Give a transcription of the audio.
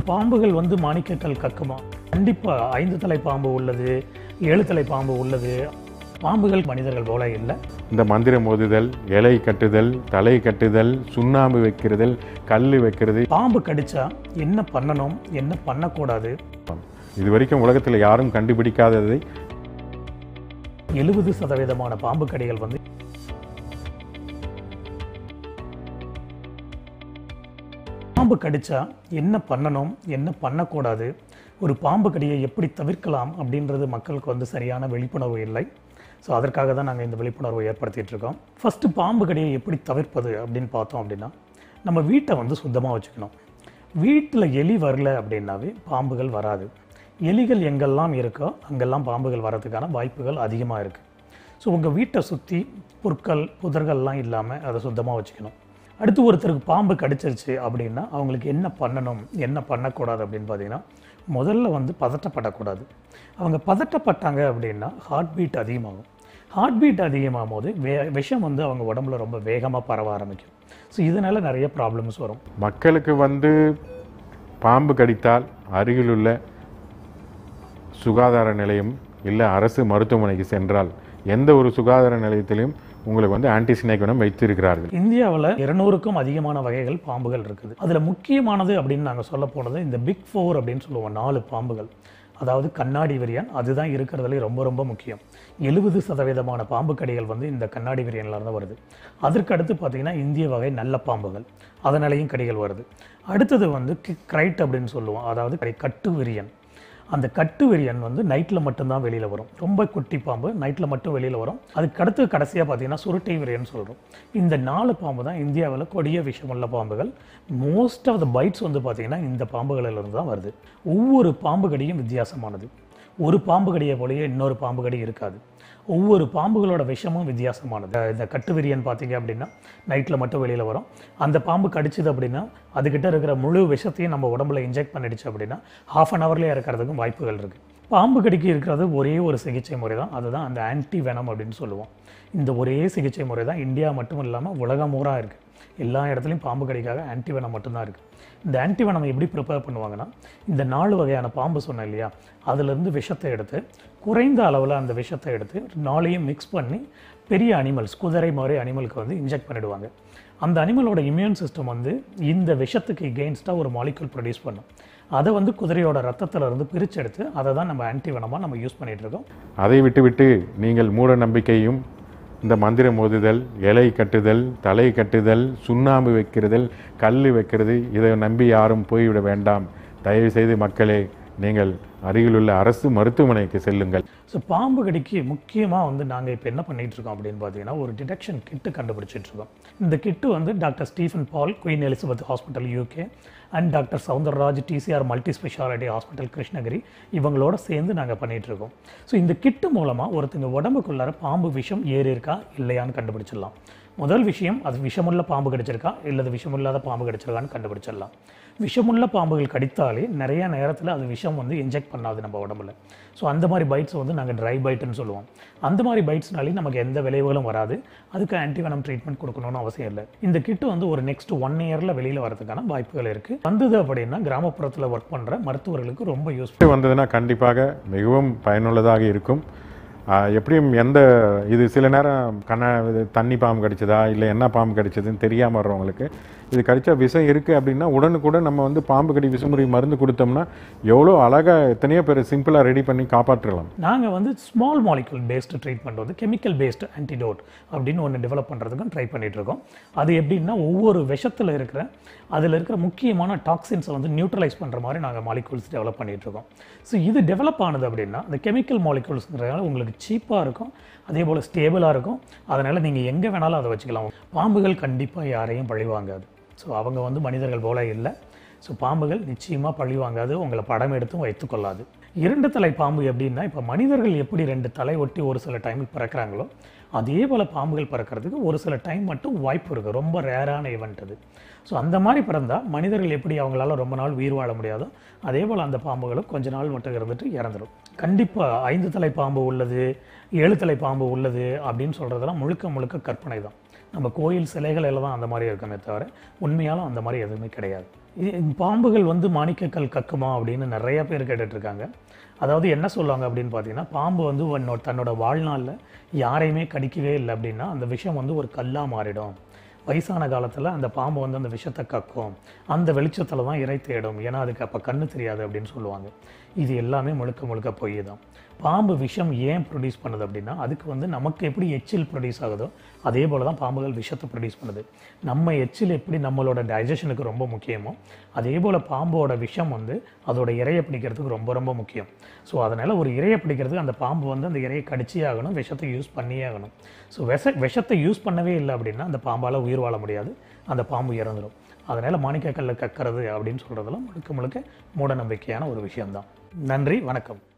பாம்புகள் வந்து மாணிக்கக்கல் கக்குமா கண்டிப்பாக ஐந்து தலை பாம்பு உள்ளது ஏழு தலை பாம்பு உள்ளது பாம்புகள் மனிதர்கள் போல இல்லை இந்த மந்திரம் ஓதுதல் இலை கட்டுதல் தலை கட்டுதல் சுண்ணாம்பு வைக்கிறதல் கல் வைக்கிறது பாம்பு கடிச்சா என்ன பண்ணணும் என்ன பண்ணக்கூடாது இது வரைக்கும் உலகத்தில் யாரும் கண்டுபிடிக்காததை எழுபது சதவீதமான பாம்பு கடிகள் வந்து பாம்பு கடிச்சா என்ன பண்ணணும் என்ன பண்ணக்கூடாது ஒரு பாம்பு கடியை எப்படி தவிர்க்கலாம் அப்படின்றது மக்களுக்கு வந்து சரியான விழிப்புணர்வு இல்லை ஸோ அதற்காக தான் நாங்கள் இந்த விழிப்புணர்வை ஏற்படுத்திட்டு இருக்கோம் ஃபஸ்ட்டு பாம்பு கடியை எப்படி தவிர்ப்பது அப்படின்னு பார்த்தோம் அப்படின்னா நம்ம வீட்டை வந்து சுத்தமாக வச்சுக்கணும் வீட்டில் எலி வரல அப்படின்னாவே பாம்புகள் வராது எலிகள் எங்கெல்லாம் இருக்கோ அங்கெல்லாம் பாம்புகள் வரதுக்கான வாய்ப்புகள் அதிகமாக இருக்குது ஸோ உங்கள் வீட்டை சுற்றி புற்கள் புதர்கள்லாம் இல்லாமல் அதை சுத்தமாக வச்சுக்கணும் அடுத்து ஒருத்தருக்கு பாம்பு கடிச்சிருச்சு அப்படின்னா அவங்களுக்கு என்ன பண்ணணும் என்ன பண்ணக்கூடாது அப்படின்னு பார்த்தீங்கன்னா முதல்ல வந்து பதட்டப்படக்கூடாது அவங்க பதட்டப்பட்டாங்க அப்படின்னா ஹார்ட் பீட் அதிகமாகும் ஹார்ட் பீட் அதிகமாகும் போது வே விஷம் வந்து அவங்க உடம்புல ரொம்ப வேகமாக பரவ ஆரம்பிக்கும் ஸோ இதனால் நிறைய ப்ராப்ளம்ஸ் வரும் மக்களுக்கு வந்து பாம்பு கடித்தால் அருகிலுள்ள சுகாதார நிலையம் இல்லை அரசு மருத்துவமனைக்கு சென்றால் எந்த ஒரு சுகாதார நிலையத்திலையும் உங்களுக்கு வந்து ஆன்டிசினைக் குணம் வைத்திருக்கிறார்கள் இந்தியாவில் இருநூறுக்கும் அதிகமான வகைகள் பாம்புகள் இருக்குது அதில் முக்கியமானது அப்படின்னு நாங்கள் சொல்ல போனது இந்த பிக் ஃபோர் அப்படின்னு சொல்லுவோம் நாலு பாம்புகள் அதாவது கண்ணாடி விரியன் அதுதான் இருக்கிறதுலே ரொம்ப ரொம்ப முக்கியம் எழுபது சதவீதமான பாம்பு கடிகள் வந்து இந்த கண்ணாடி விரியன்ல இருந்து வருது அதற்கு அடுத்து பார்த்தீங்கன்னா இந்திய வகை நல்ல பாம்புகள் அதனாலேயும் கடிகள் வருது அடுத்தது வந்து கிரைட் அப்படின்னு சொல்லுவோம் அதாவது கட்டு விரியன் அந்த கட்டு விரியன் வந்து நைட்டில் மட்டும்தான் வெளியில் வரும் ரொம்ப குட்டி பாம்பு நைட்டில் மட்டும் வெளியில் வரும் அதுக்கு அடுத்து கடைசியாக பார்த்தீங்கன்னா சுருட்டை விரியன் சொல்கிறோம் இந்த நாலு பாம்பு தான் இந்தியாவில் கொடிய விஷமுள்ள பாம்புகள் மோஸ்ட் ஆஃப் த பைட்ஸ் வந்து பார்த்தீங்கன்னா இந்த பாம்புகளிலிருந்து தான் வருது ஒவ்வொரு பாம்பு கடியும் வித்தியாசமானது ஒரு பாம்பு கடியை போலயே இன்னொரு பாம்பு கடி இருக்காது ஒவ்வொரு பாம்புகளோட விஷமும் வித்தியாசமானது இந்த கட்டு விரியன் பார்த்தீங்க அப்படின்னா நைட்டில் மட்டும் வெளியில் வரும் அந்த பாம்பு கடிச்சது அப்படின்னா அதுக்கிட்ட இருக்கிற முழு விஷத்தையும் நம்ம உடம்புல இன்ஜெக்ட் பண்ணிடுச்சு அப்படின்னா ஹாஃப் அன் ஹவர்லேயே இறக்கிறதுக்கும் வாய்ப்புகள் இருக்குது பாம்பு கடிக்கு இருக்கிறது ஒரே ஒரு சிகிச்சை முறை தான் அதுதான் அந்த ஆன்டி வெனம் அப்படின்னு சொல்லுவோம் இந்த ஒரே சிகிச்சை முறை தான் இந்தியா மட்டும் இல்லாமல் உலகம் பூரா இருக்குது எல்லா இடத்துலையும் பாம்பு கடிக்காக ஆன்டிவெனம் மட்டும்தான் இருக்குது இந்த ஆன்டிவெனம் எப்படி ப்ரிப்பேர் பண்ணுவாங்கன்னா இந்த நாலு வகையான பாம்பு சொன்னேன் இல்லையா அதுலேருந்து விஷத்தை எடுத்து குறைந்த அளவில் அந்த விஷத்தை எடுத்து நாளையும் மிக்ஸ் பண்ணி பெரிய அனிமல்ஸ் குதிரை மாதிரி அனிமலுக்கு வந்து இன்ஜெக்ட் பண்ணிடுவாங்க அந்த அனிமலோட இம்யூன் சிஸ்டம் வந்து இந்த விஷத்துக்கு எகெயின்ஸ்டாக ஒரு மாலிகுல் ப்ரொடியூஸ் பண்ணும் அதை வந்து குதிரையோட ரத்தத்துல இருந்து பிரிச்செடுத்து அதை தான் நம்ம ஆன்டிவெனமாக நம்ம யூஸ் பண்ணிகிட்டு இருக்கோம் அதை விட்டுவிட்டு நீங்கள் மூட நம்பிக்கையும் இந்த மந்திரம் ஓதுதல் இலை கட்டுதல் தலை கட்டுதல் சுண்ணாம்பு வைக்கிறதல் கல் வைக்கிறது இதை நம்பி யாரும் போய்விட வேண்டாம் தயவு செய்து மக்களே நீங்கள் அருகிலுள்ள அரசு மருத்துவமனைக்கு செல்லுங்கள் ஸோ பாம்பு கடிக்கு முக்கியமாக வந்து நாங்கள் இப்போ என்ன பண்ணிட்டு இருக்கோம் அப்படின்னு பார்த்தீங்கன்னா ஒரு டிடெக்ஷன் கிட்டு கண்டுபிடிச்சிட்டு இருக்கோம் இந்த கிட்டு வந்து doctor Stephen Paul Queen Elizabeth hospital UK and doctor Soundararaj TCR multi speciality hospital Krishnagiri இவங்களோட சேர்ந்து நாங்கள் பண்ணிட்டு இருக்கோம் ஸோ இந்த கிட்டு மூலமாக ஒருத்தங்க உடம்புக்குள்ளார பாம்பு விஷம் ஏறி இருக்கா இல்லையான்னு கண்டுபிடிச்சிடலாம் முதல் விஷயம் அது விஷமுள்ள பாம்பு கடிச்சிருக்கா இல்லது விஷமில்லாத பாம்பு கடிச்சிருக்கான்னு கண்டுபிடிச்சிடலாம் விஷமுள்ள பாம்புகள் கடித்தாலே நிறைய நேரத்தில் அது விஷம் வந்து இன்ஜெக்ட் பண்ணாது நம்ம உடம்புல ஸோ அந்த மாதிரி பைட்ஸ் வந்து நாங்கள் ட்ரை பைட்டுன்னு சொல்லுவோம் அந்த மாதிரி பைட்ஸ்னாலே நமக்கு எந்த விளைவுகளும் வராது அதுக்கு ஆன்டிவெனம் ட்ரீட்மெண்ட் கொடுக்கணும்னு அவசியம் இல்லை இந்த கிட்டு வந்து ஒரு நெக்ஸ்ட் ஒன் இயரில் வெளியில் வரதுக்கான வாய்ப்புகள் இருக்குது வந்தது அப்படின்னா கிராமப்புறத்தில் ஒர்க் பண்ணுற மருத்துவர்களுக்கு ரொம்ப யூஸ்ஃபுல் வந்ததுன்னா கண்டிப்பாக மிகவும் பயனுள்ளதாக இருக்கும் ஆஹ் எப்படியும் எந்த இது சில நேரம் கண்ண இது தண்ணி பாம்பு கடிச்சதா இல்லை என்ன பாம்பு கடிச்சதுன்னு தெரியாமல் வர்றவங்களுக்கு இது கடிச்சா விஷம் இருக்குது அப்படின்னா உடனுக்குடன் நம்ம வந்து பாம்பு கடி விஷமுறை மருந்து கொடுத்தோம்னா எவ்வளோ அழகாக எத்தனையோ பேர் சிம்பிளாக ரெடி பண்ணி காப்பாற்றலாம் நாங்கள் வந்து ஸ்மால் மாலிகுல் பேஸ்டு ட்ரீட்மெண்ட் வந்து கெமிக்கல் பேஸ்டு ஆன்டிடோட் அப்படின்னு ஒன்று டெவலப் பண்ணுறதுக்கும் ட்ரை பண்ணிட்டு இருக்கோம் அது எப்படின்னா ஒவ்வொரு விஷத்தில் இருக்கிற அதில் இருக்கிற முக்கியமான டாக்ஸின்ஸை வந்து நியூட்ரலைஸ் பண்ணுற மாதிரி நாங்கள் மாலிகூல்ஸ் டெவலப் பண்ணிட்டு இருக்கோம் ஸோ இது டெவலப் ஆனது அப்படின்னா அந்த கெமிக்கல் மாலிகூல்ஸ்ங்கிறதால உங்களுக்கு சீப்பாக இருக்கும் அதே போல் ஸ்டேபிளாக இருக்கும் அதனால் நீங்கள் எங்கே வேணாலும் அதை வச்சுக்கலாம் பாம்புகள் கண்டிப்பாக யாரையும் பழிவாங்காது ஸோ அவங்க வந்து மனிதர்கள் போல இல்லை ஸோ பாம்புகள் நிச்சயமாக பழி வாங்காது உங்களை படம் எடுத்தும் வைத்துக்கொள்ளாது இரண்டு தலை பாம்பு எப்படின்னா இப்போ மனிதர்கள் எப்படி ரெண்டு தலை ஒட்டி ஒரு சில டைமில் பிறக்கிறாங்களோ அதே போல் பாம்புகள் பறக்கிறதுக்கு ஒரு சில டைம் மட்டும் வாய்ப்பு இருக்குது ரொம்ப ரேரான ஈவெண்ட் அது ஸோ அந்த மாதிரி பிறந்தால் மனிதர்கள் எப்படி அவங்களால ரொம்ப நாள் உயிர் வாழ முடியாதோ அதே போல் அந்த பாம்புகளும் கொஞ்ச நாள் மட்டும் இருந்துட்டு இறந்துடும் கண்டிப்பாக ஐந்து தலை பாம்பு உள்ளது ஏழு தலை பாம்பு உள்ளது அப்படின்னு சொல்கிறதெல்லாம் முழுக்க முழுக்க கற்பனை தான் நம்ம கோயில் சிலைகளில் தான் அந்த மாதிரி இருக்குமே தவிர உண்மையாலும் அந்த மாதிரி எதுவுமே கிடையாது இது- பாம்புகள் வந்து மாணிக்கக்கல் கக்குமா அப்படின்னு நிறைய பேர் கேட்டுட்டு இருக்காங்க அதாவது என்ன சொல்லுவாங்க அப்படின்னு பார்த்தீங்கன்னா பாம்பு வந்து உன்னோட தன்னோட வாழ்நாளில் யாரையுமே கடிக்கவே இல்லை அப்படின்னா அந்த விஷம் வந்து ஒரு கல்லாக மாறிடும் வயசான காலத்தில் அந்த பாம்பு வந்து அந்த விஷத்தை கக்கும் அந்த வெளிச்சத்தில் தான் இறை தேடும் ஏன்னா அதுக்கு அப்போ கண்ணு தெரியாது அப்படின்னு சொல்லுவாங்க இது எல்லாமே முழுக்க முழுக்க பொய் தான் பாம்பு விஷம் ஏன் ப்ரொடியூஸ் பண்ணுது அப்படின்னா அதுக்கு வந்து நமக்கு எப்படி எச்சில் ப்ரொடியூஸ் ஆகுதோ அதே போல் தான் பாம்புகள் விஷத்தை ப்ரொடியூஸ் பண்ணுது நம்ம எச்சில் எப்படி நம்மளோட டைஜஷனுக்கு ரொம்ப முக்கியமோ அதே போல் பாம்போட விஷம் வந்து அதோட இரையை பிடிக்கிறதுக்கு ரொம்ப ரொம்ப முக்கியம் ஸோ அதனால் ஒரு இரையை பிடிக்கிறதுக்கு அந்த பாம்பு வந்து அந்த இரையை கடிச்சே ஆகணும் விஷத்தை யூஸ் பண்ணியே ஆகணும் ஸோ விஷ விஷத்தை யூஸ் பண்ணவே இல்லை அப்படின்னா அந்த பாம்பால் உயிர் வாழ முடியாது அந்த பாம்பு இறந்துடும் அதனால் மாணிக்கக்கல்ல கக்கிறது அப்படின்னு சொல்கிறதெல்லாம் முழுக்க முழுக்க மூட நம்பிக்கையான ஒரு விஷயம்தான் நன்றி வணக்கம்